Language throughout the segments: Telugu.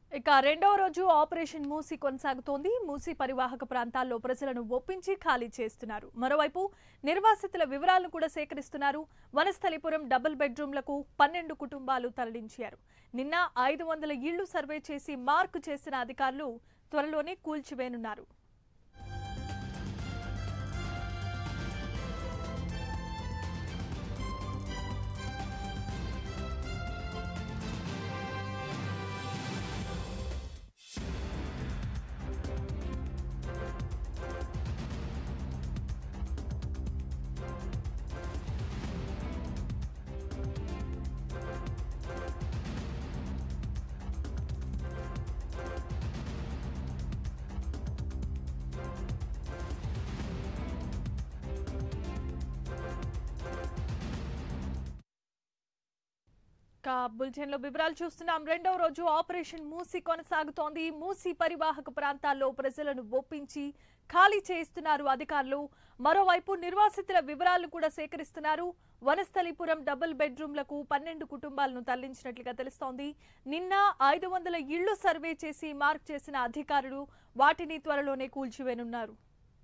ఇక రెండవ రోజు ఆపరేషన్ మూసి కొనసాగుతోంది మూసి పరివాహక ప్రాంతాల్లో ప్రజలను ఒప్పించి ఖాళీ చేస్తున్నారు మరోవైపు నిర్వాసితుల వివరాలను కూడా సేకరిస్తున్నారు వనస్థలిపురం డబుల్ బెడ్రూమ్లకు పన్నెండు కుటుంబాలు తరలించారు నిన్న ఐదు వందల ఇళ్లు సర్వే చేసి మార్కు చేసిన అధికారులు త్వరలోనే కూల్చివేనున్నారు ఇక బులెటిన్ లో వివరాలు చూస్తున్నాం రెండవ రోజు ఆపరేషన్ మూసి కొనసాగుతోంది మూసి పరివాహక ప్రాంతాల్లో ప్రజలను ఒప్పించి ఖాళీ చేయిస్తున్నారు అధికారులు మరోవైపు నిర్వాసితుల వివరాలు కూడా సేకరిస్తున్నారు వనస్థలిపురం డబుల్ బెడ్రూమ్లకు పన్నెండు కుటుంబాలను తరలించినట్లుగా తెలుస్తోంది నిన్న ఐదు వందల ఇళ్లు సర్వే చేసి మార్క్ చేసిన అధికారులు వాటిని త్వరలోనే కూల్చివేనున్నారు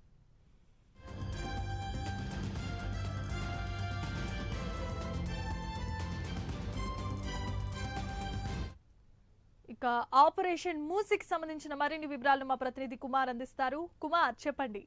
ఇక ఆపరేషన్ మూసికి సంబంధించిన మరిన్ని వివరాలు మా ప్రతినిధి కుమార్ అందిస్తారు కుమార్ చెప్పండి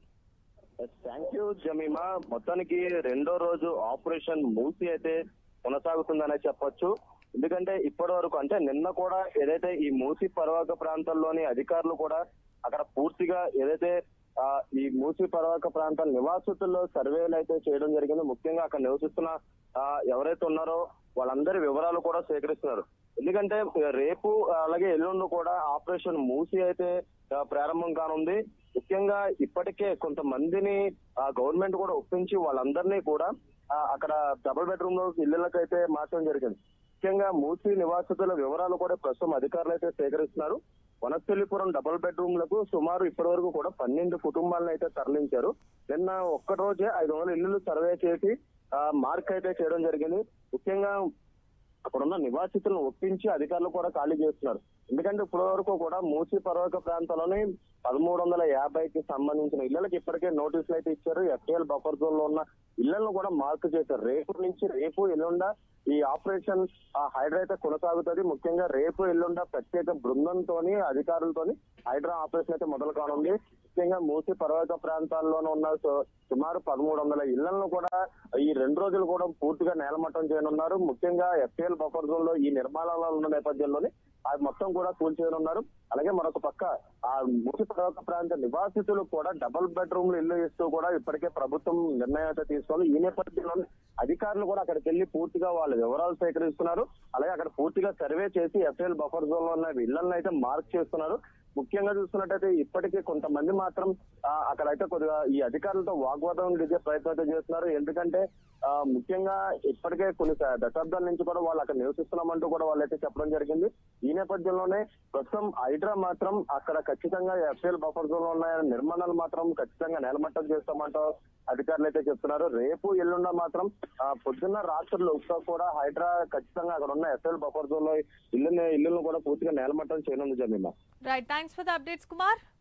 థ్యాంక్ యూ జమీమా మొత్తానికి రెండో రోజు ఆపరేషన్ మూసి అయితే కొనసాగుతుందనే చెప్పొచ్చు ఎందుకంటే ఇప్పటి వరకు అంటే నిన్న కూడా ఏదైతే ఈ మూసి పర్వక ప్రాంతాల్లోని అధికారులు కూడా అక్కడ పూర్తిగా ఏదైతే ఆ, ఈ మూసి పర్వక ప్రాంతాల నివాసితుల్లో సర్వేలు అయితే చేయడం జరిగింది ముఖ్యంగా అక్కడ నివసిస్తున్న ఆ, ఎవరైతే ఉన్నారో వాళ్ళందరి వివరాలు కూడా సేకరిస్తున్నారు ఎందుకంటే రేపు అలాగే ఎల్లుండి కూడా ఆపరేషన్ మూసి అయితే ఆ, ప్రారంభం కానుంది ముఖ్యంగా ఇప్పటికే కొంతమందిని ఆ గవర్నమెంట్ కూడా ఒప్పించి వాళ్ళందరినీ కూడా ఆ, అక్కడ డబుల్ బెడ్రూమ్ లో ఇళ్లకైతే మార్చడం జరిగింది ముఖ్యంగా మూసి నివాసితుల వివరాలు కూడా ప్రస్తుతం అధికారులు అయితే సేకరిస్తున్నారు వనస్థలిపురం డబుల్ బెడ్రూమ్ లకు సుమారు ఇప్పటి వరకు కూడా పన్నెండు కుటుంబాలను అయితే తరలించారు నిన్న ఒక్క రోజే ఐదు వందల ఇల్లు సర్వే చేసి ఆ, మార్క్ అయితే చేయడం జరిగింది ముఖ్యంగా అక్కడ ఉన్న నివాసితులను ఒప్పించి అధికారులు కూడా ఖాళీ చేస్తున్నారు ఎందుకంటే ఇప్పటి వరకు కూడా మూసి పర్వక ప్రాంతంలోని పదమూడు వందల యాభైకి సంబంధించిన ఇళ్లకి ఇప్పటికే నోటీసులు అయితే ఇచ్చారు ఎఫ్టీఎల్ బఫర్ జోన్ లో ఉన్న ఇళ్లను కూడా మార్క్ చేశారు రేపు నుంచి రేపు ఎల్లుండ ఈ ఆపరేషన్ ఆ హైడ్రా అయితే కొనసాగుతుంది ముఖ్యంగా రేపు ఎల్లుండ ప్రత్యేక బృందంతోని అధికారులతోని హైడ్రా ఆపరేషన్ అయితే మొదలు కానుంది ముఖ్యంగా మూసి పర్వత ప్రాంతాల్లోనే ఉన్న సు- సుమారు పదమూడు వందల ఇళ్లను కూడా ఈ రెండు రోజులు కూడా పూర్తిగా నేలమట్టం చేయనున్నారు ముఖ్యంగా ఎఫ్టీఎల్ బఫర్ జోన్ లో ఈ నిర్మాణాలు ఉన్న నేపథ్యంలోని అది మొత్తం కూడా కూల్చేయనున్నారు అలాగే మరొక పక్క ఆ మూసి పర్వత ప్రాంత నివాసితులు కూడా డబుల్ బెడ్రూమ్లు ఇల్లు ఇస్తూ కూడా ఇప్పటికే ప్రభుత్వం నిర్ణయం అయితే తీసుకుంది ఈ నేపథ్యంలో అధికారులు కూడా అక్కడికి వెళ్లి పూర్తిగా వాళ్ళ వివరాలు సేకరిస్తున్నారు అలాగే అక్కడ పూర్తిగా సర్వే చేసి ఎఫ్ఎల్ బఫర్ జోన్ లో ఉన్న ఇళ్లను అయితే మార్క్ చేస్తున్నారు ముఖ్యంగా చూస్తున్నట్టయితే ఇప్పటికీ కొంతమంది మాత్రం ఆ, అక్కడైతే కొద్దిగా ఈ అధికారులతో వాగ్వాదం దిగే ప్రయత్నం అయితే చేస్తున్నారు ఎందుకంటే ఆ, ముఖ్యంగా ఇప్పటికే కొన్ని స- దశాబ్దాల నుంచి కూడా వాళ్ళు అక్కడ నివసిస్తున్నామంటూ కూడా వాళ్ళైతే చెప్పడం జరిగింది ఈ నేపథ్యంలోనే ప్రస్తుతం హైడ్రా మాత్రం అక్కడ ఖచ్చితంగా ఎఫ్ఎల్ బఫర్ జోన్ లో ఉన్న నిర్మాణాలు మాత్రం ఖచ్చితంగా నేలమట్టం చేస్తామంటూ అధికారులు అయితే చెప్తున్నారు రేపు ఎల్లుండ మాత్రం ఆ, పొద్దున్న రాత్రులు కూడా హైడ్రా ఖచ్చితంగా అక్కడ ఉన్న ఎఫ్ఎల్ బఫర్ జోన్ లో ఇల్లు ఇల్లును కూడా పూర్తిగా నేలమట్టం చేయనుంది Jemima right thanks for the updates Kumar